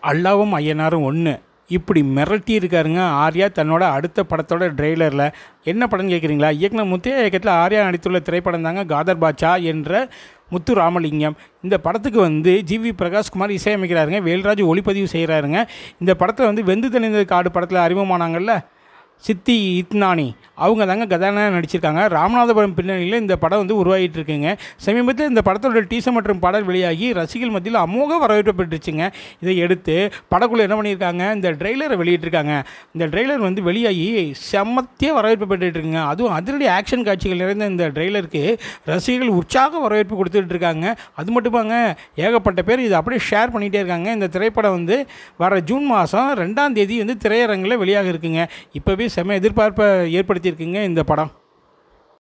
அல்லாவும் ஐயனாரும் ஒன்று இப்படி மிரட்டி இருக்காருங்க ஆர்யா தன்னோட அடுத்த படத்தோட ட்ரெய்லரில் என்ன படம்னு கேட்குறீங்களா இயக்குனர் முத்தையா இயக்கத்தில் ஆர்யா நடித்துள்ள திரைப்படம் தாங்க காதர் பாட்சா என்ற முத்து ராமலிங்கம் இந்த படத்துக்கு வந்து ஜிவி பிரகாஷ்குமார் இசையமைக்கிறாருங்க வேல்ராஜ் ஒளிப்பதிவு செய்கிறாருங்க இந்த படத்தில் வந்து வெந்து தணிந்த காடு படத்தில் அறிமுகமானாங்கல்ல சித்தி இத்னானி அவங்க தாங்க கதாநாயகன் நடிச்சிருக்காங்க ராமநாதபுரம் பின்னணியில் இந்த படம் வந்து உருவாகிட்டு இருக்குங்க சமீபத்தில் இந்த படத்தோட டீசர் மற்றும் பாடல் வெளியாகி ரசிகர்கள் மத்தியில் அமோக வரவேற்பு பெற்றுச்சுங்க இதை எடுத்து படக்குழு என்ன பண்ணியிருக்காங்க இந்த ட்ரெய்லரை வெளியிட்டிருக்காங்க இந்த ட்ரெய்லர் வந்து வெளியாகி செம்மத்திய வரவேற்பு பெற்றுட்டு இருக்குங்க அதுவும் அதிரடி ஆக்ஷன் காட்சிகள் நிறைந்த இந்த ட்ரெய்லருக்கு ரசிகர்கள் உற்சாக வரவேற்பு கொடுத்துட்டு இருக்காங்க அது மட்டுமாங்க ஏகப்பட்ட பேர் இதை அப்படியே ஷேர் பண்ணிகிட்டே இருக்காங்க இந்த திரைப்படம் வந்து வர ஜூன் மாதம் ரெண்டாம் தேதி வந்து திரையரங்கில் வெளியாக இருக்குங்க இப்போவே செம எதிர்பார்ப்பை ஏற்படுத்தியிருக்குங்க இந்த படம்